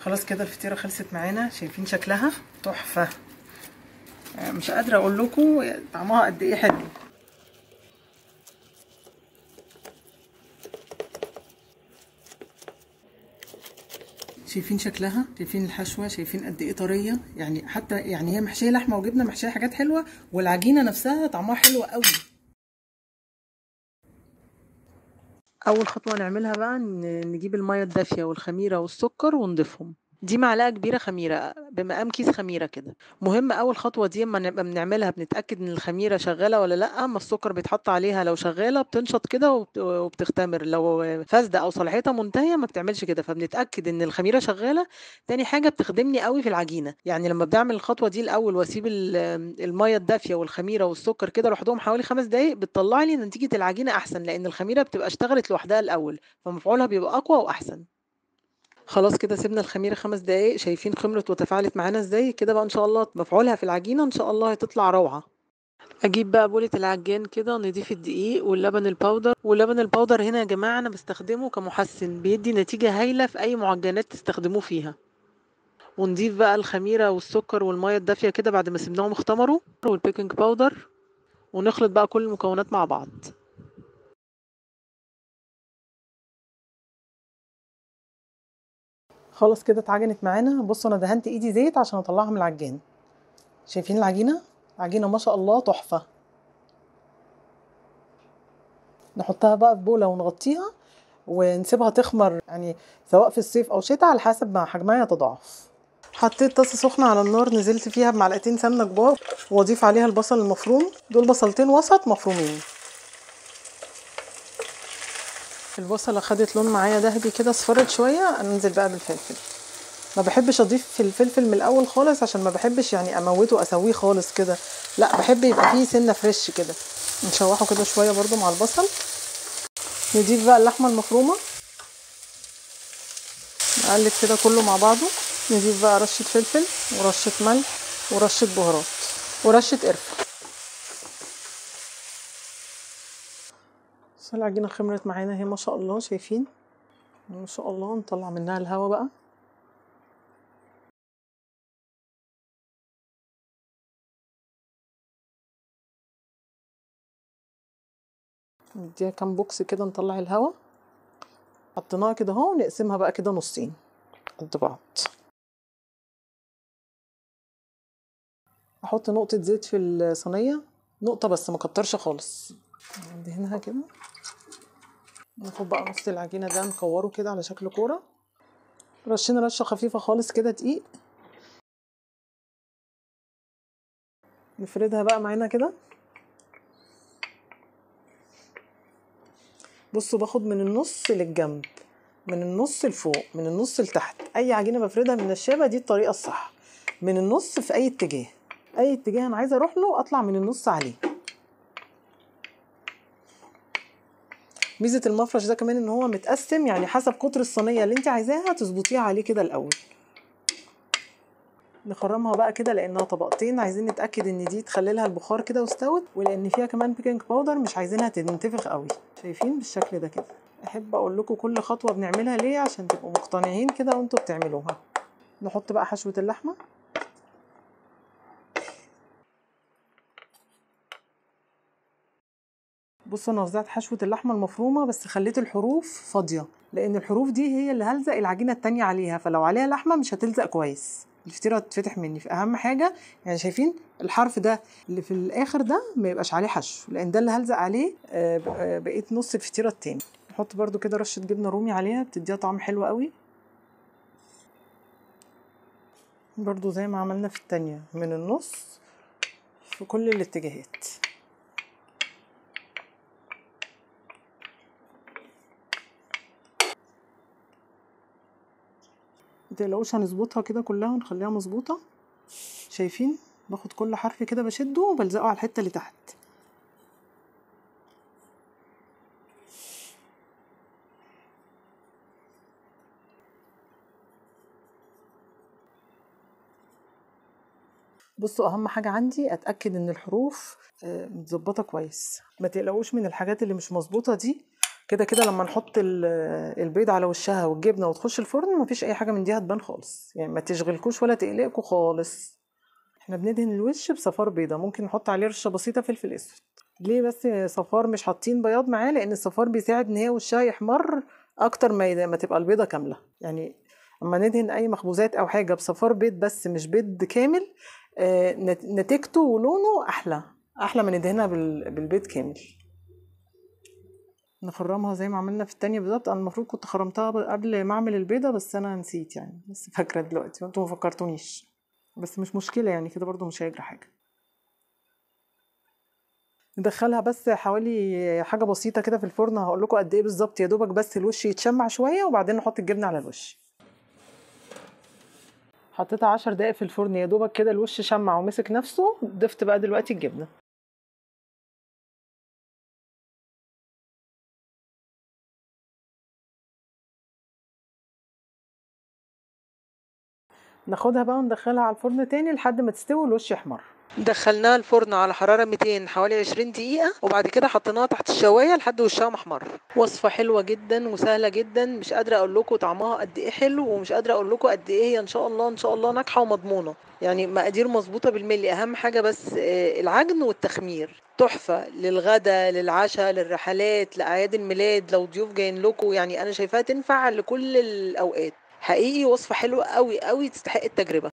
خلاص كده الفطيره خلصت معانا شايفين شكلها تحفه آه، مش قادره اقول لكم طعمها قد ايه حلو شايفين شكلها شايفين الحشوه شايفين قد ايه طريه يعني حتى يعني هي محشيه لحمه وجبنه محشيه حاجات حلوه والعجينه نفسها طعمها حلو قوي اول خطوه نعملها بقى ن- نجيب الميه الدافيه والخميره والسكر ونضيفهم دي معلقه كبيره خميره بمقام كيس خميره كده مهم اول خطوه دي اما نبقى بنعملها بنتاكد ان الخميره شغاله ولا لا اما السكر بيتحط عليها لو شغاله بتنشط كده وبت- وبتختمر لو فاسده او صلاحيتها منتهيه ما بتعملش كده فبنتاكد ان الخميره شغاله تاني حاجه بتخدمني قوي في العجينه يعني لما بعمل الخطوه دي الاول واسيب ال- الميه الدافيه والخميره والسكر كده لوحدهم حوالي خمس دقايق بتطلع لي نتيجه العجينه احسن لان الخميره بتبقى اشتغلت لوحدها الاول فمفعولها بيبقى اقوى واحسن خلاص كده سيبنا الخميره خمس دقايق شايفين خمرت وتفاعلت معانا ازاي كده بقى ان شاء الله مفعولها في العجينه ان شاء الله هتطلع روعه اجيب بقى بولة العجان كده نضيف الدقيق واللبن الباودر واللبن الباودر هنا يا جماعه انا بستخدمه كمحسن بيدي نتيجه هايله في اي معجنات تستخدموه فيها ونضيف بقى الخميره والسكر والميه الدافيه كده بعد ما سيبناهم اختمروا والبيكنج باودر ونخلط بقى كل المكونات مع بعض خلاص كده اتعجنت معانا بصوا انا دهنت ايدي زيت عشان اطلعها من العجان شايفين العجينه عجينه ما شاء الله تحفه نحطها بقى في بوله ونغطيها ونسيبها تخمر يعني سواء في الصيف او شتاء على حسب ما حجمها يتضاعف حطيت طاسه سخنه على النار نزلت فيها بمعلقتين سمنه كبار واضيف عليها البصل المفروم دول بصلتين وسط مفرومين البصله خدت لون معايا ذهبي كده اصفرت شويه انزل بقى بالفلفل ما بحبش اضيف في الفلفل من الاول خالص عشان ما بحبش يعني اموته اسويه خالص كده لا بحب يبقى فيه سنه فريش كده نشوحه كده شويه برضو مع البصل نضيف بقى اللحمه المفرومه نقلب كده كله مع بعضه نضيف بقى رشه فلفل ورشه ملح ورشه بهارات ورشه قرفه بس العجينه خمرت معانا اهي ما شاء الله شايفين ما شاء الله نطلع منها الهوا بقى نديها كام بوكس كده نطلع الهوا حطيناها كده اهو ونقسمها بقى كده نصين قد بعض احط نقطة زيت في الصينية نقطة بس ما كترش خالص ندهنها كده ناخد بقى نص العجينة ده نكوره كده على شكل كورة رشينا رشة خفيفة خالص كده دقيق نفردها بقى معانا كده بصوا باخد من النص للجنب من النص لفوق من النص لتحت اي عجينه بفردها من الشابه دي الطريقه الصح من النص في اي اتجاه اي اتجاه انا عايزه اروح له اطلع من النص عليه ميزه المفرش ده كمان ان هو متقسم يعني حسب قطر الصينيه اللي انت عايزاها تظبطيها عليه كده الاول نخرمها بقى كده لانها طبقتين عايزين نتاكد ان دي تخلي لها البخار كده واستوت ولان فيها كمان بيكنج باودر مش عايزينها تنتفخ قوي شايفين بالشكل ده كده احب اقول لكم كل خطوه بنعملها ليه عشان تبقوا مقتنعين كده وانتوا بتعملوها نحط بقى حشوه اللحمه بصوا انا وزعت حشوه اللحمه المفرومه بس خليت الحروف فاضيه لان الحروف دي هي اللي هلزق العجينه التانية عليها فلو عليها لحمه مش هتلزق كويس الفطيره هتتفتح مني فاهم حاجه يعني شايفين الحرف ده اللي في الاخر ده ما يبقاش عليه حشو لان ده اللي هلزق عليه آه، ب- آه، بقيت نص الفطيره التاني نحط برده كده رشه جبنه رومي عليها بتديها طعم حلو قوي برضو زي ما عملنا في التانية من النص في كل الاتجاهات متقلقوش هنظبطها كده كلها ونخليها مظبوطة شايفين باخد كل حرف كده بشده وبلزقه على الحتة اللي تحت بصوا اهم حاجه عندي اتاكد ان الحروف آه، متظبطه كويس ما تقلقوش من الحاجات اللي مش مظبوطه دي كده كده لما نحط ال- البيض على وشها والجبنه وتخش الفرن مفيش اي حاجه من دي هتبان خالص يعني ما تشغلكوش ولا تقلقكوا خالص احنا بندهن الوش بصفار بيضه ممكن نحط عليه رشه بسيطه فلفل اسود ليه بس صفار مش حاطين بياض معاه لان الصفار بيساعد ان هي وشها يحمر اكتر ما يد- ما تبقى البيضه كامله يعني اما ندهن اي مخبوزات او حاجه بصفار بيض بس مش بيض كامل آه، نت- نتيجته ولونه احلى احلى من ندهنها بال- بالبيض كامل نخرمها زي ما عملنا في التانية بالظبط انا المفروض كنت خرمتها ب- قبل ما اعمل البيضة بس انا نسيت يعني بس فاكرة دلوقتي وانتوا ما فكرتونيش بس مش مشكلة يعني كده برضو مش هيجرى حاجة ندخلها بس حوالي حاجة بسيطة كده في الفرن هقول لكم قد ايه بالظبط يا دوبك بس الوش يتشمع شوية وبعدين نحط الجبنة على الوش حطيتها عشر دقايق في الفرن يا دوبك كده الوش شمع ومسك نفسه ضفت بقى دلوقتي الجبنة ناخدها بقى وندخلها على الفرن تاني لحد ما تستوي والوش يحمر دخلناها الفرن على حرارة 200 حوالي 20 دقيقة وبعد كده حطيناها تحت الشواية لحد وشها محمر وصفة حلوة جدا وسهلة جدا مش قادرة اقول لكم طعمها قد ايه حلو ومش قادرة اقول لكم قد ايه هي ان شاء الله ان شاء الله ناجحة ومضمونة يعني مقادير مظبوطة بالملي اهم حاجة بس آه، العجن والتخمير تحفة للغدا للعشاء للرحلات لأعياد الميلاد لو ضيوف جايين لكم يعني أنا شايفاها تنفع لكل الأوقات حقيقي وصفة حلوة قوي قوي تستحق التجربة